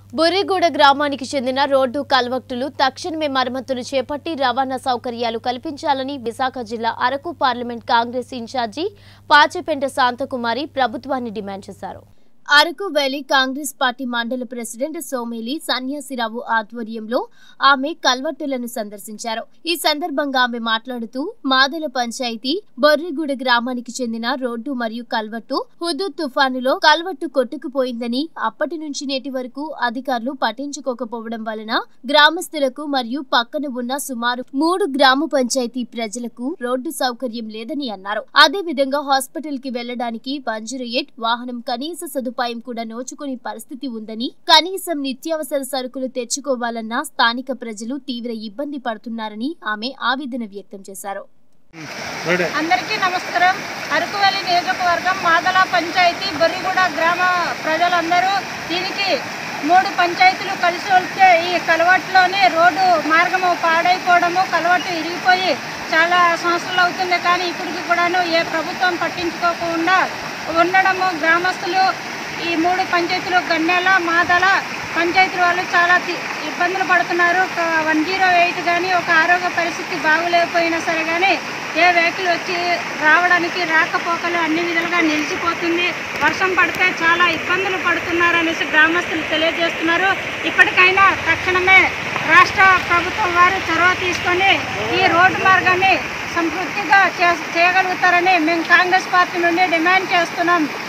బుర్రిగూడ గ్రామానికి చెందిన రోడ్డు కల్వక్టులు తక్షణమే మరమ్మతులు చేపట్టి రవాణా సౌకర్యాలు కల్పించాలని విశాఖ జిల్లా అరకు పార్లమెంట్ కాంగ్రెస్ ఇన్ఛార్జి పాచెపెంట శాంతకుమారి ప్రభుత్వాన్ని డిమాండ్ చేశారు అరకు వ్యాలీ కాంగ్రెస్ పార్టీ మండల ప్రెసిడెంట్ సోమేలి సన్యాసిరావు ఆధ్వర్యంలో ఆమె కల్వట్టులను సందర్శించారు ఈ సందర్భంగా ఆమె మాట్లాడుతూ మాదల పంచాయతీ బొర్రిగూడ గ్రామానికి చెందిన రోడ్డు మరియు కల్వట్టు హుదూద్ తుఫానులో కల్వట్టు కొట్టుకుపోయిందని అప్పటి నుంచి నేటి వరకు అధికారులు పట్టించుకోకపోవడం వలన గ్రామస్తులకు మరియు పక్కన ఉన్న సుమారు మూడు గ్రామ పంచాయతీ ప్రజలకు రోడ్డు సౌకర్యం లేదని అన్నారు అదే విధంగా హాస్పిటల్ కి వెళ్లడానికి వన్ జీరో ఎయిట్ వాహనం కనీస సదుపాయం కూడా నోచుకునే పరిస్థితి ఉందని కనీసం నిత్యావసర సరుకులు తెచ్చుకోవాలన్నా స్థానిక ప్రజలు తీవ్ర ఇబ్బంది పడుతున్నారని ఆమె ఆవేదన వ్యక్తం చేశారు అందరికీ నమస్కారం అరకువెల్లి నియోజకవర్గం మాదల పంచాయతీ బొర్రిగూడ గ్రామ ప్రజలందరూ దీనికి మూడు పంచాయతీలు కలిసి వస్తే ఈ కలవట్టులోనే రోడ్డు మార్గము పాడైపోవడము కలవట్టు ఇరిగిపోయి చాలా సంవత్సరాలు అవుతుంది కానీ ఇప్పటికి కూడాను ఏ ప్రభుత్వం పట్టించుకోకుండా ఉండడము గ్రామస్తులు ఈ మూడు పంచాయతీలు గన్నెల మాదల పంచాయతీ వాళ్ళు చాలా తి- ఇబ్బందులు పడుతున్నారు ఒక వన్ జీరో ఎయిట్ కానీ ఒక ఆరోగ్య పరిస్థితి బాగులేకపోయినా సరే కానీ ఏ వెహికల్ వచ్చి రావడానికి రాకపోకలు అన్ని విధాలుగా నిలిచిపోతుంది వర్షం పడితే చాలా ఇబ్బందులు పడుతున్నారు అనేసి గ్రామస్తులు తెలియజేస్తున్నారు ఇప్పటికైనా తక్షణమే రాష్ట్ర ప్రభుత్వం వారు చొరవ తీసుకొని ఈ రోడ్డు మార్గాన్ని సంతృప్తిగా చే చేయగలుగుతారని మేము కాంగ్రెస్ పార్టీ నుండి డిమాండ్ చేస్తున్నాం